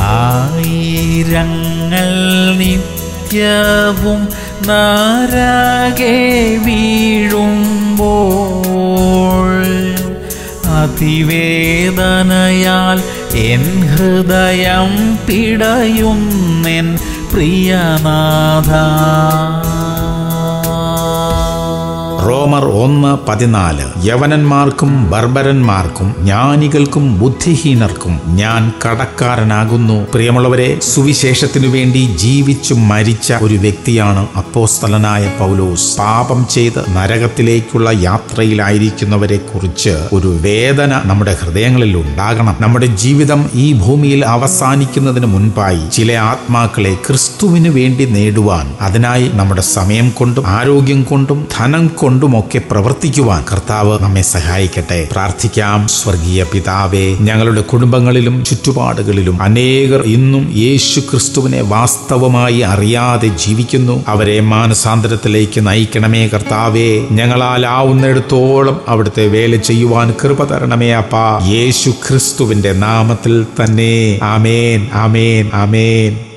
ആയിരങ്ങൾ നിത്യവും നാരാകെ വീഴുമ്പോൾ അതിവേദനയാൽ എൻ ഹൃദയം പിടയുന്നെൻ പ്രിയനാഥ റോമർ ഒന്ന് പതിനാല് യവനന്മാർക്കും ബർബരന്മാർക്കും ജ്ഞാനികൾക്കും ബുദ്ധിഹീനർക്കും ഞാൻ കടക്കാരനാകുന്നു പ്രിയമുള്ളവരെ സുവിശേഷത്തിനു വേണ്ടി ജീവിച്ചു മരിച്ച ഒരു വ്യക്തിയാണ് അപ്പോസ്തലനായ പൗലോസ് പാപം ചെയ്ത് നരകത്തിലേക്കുള്ള യാത്രയിലായിരിക്കുന്നവരെ കുറിച്ച് ഒരു വേദന നമ്മുടെ ഹൃദയങ്ങളിൽ ഉണ്ടാകണം നമ്മുടെ ജീവിതം ഈ ഭൂമിയിൽ അവസാനിക്കുന്നതിന് മുൻപായി ചില ആത്മാക്കളെ ക്രിസ്തുവിന് വേണ്ടി നേടുവാൻ അതിനായി നമ്മുടെ സമയം കൊണ്ടും ആരോഗ്യം കൊണ്ടും ധനം കൊണ്ടുമൊക്കെ പ്രവർത്തിക്കുവാൻ കർത്താവ് നമ്മെ സഹായിക്കട്ടെ പ്രാർത്ഥിക്കാം സ്വർഗീയ പിതാവേ ഞങ്ങളുടെ കുടുംബങ്ങളിലും ചുറ്റുപാടുകളിലും അനേകർ ഇന്നും യേശു ക്രിസ്തുവിനെ വാസ്തവമായി അറിയാതെ ജീവിക്കുന്നു അവരെ മാനസാന്തരത്തിലേക്ക് നയിക്കണമേ കർത്താവേ ഞങ്ങളാലാവുന്നിടത്തോളം അവിടുത്തെ വേല ചെയ്യുവാൻ കൃപ തരണമേ അപ്പാ യേശു ക്രിസ്തുവിന്റെ നാമത്തിൽ തന്നെ ആമേൻ ആമേൻ ആമേൻ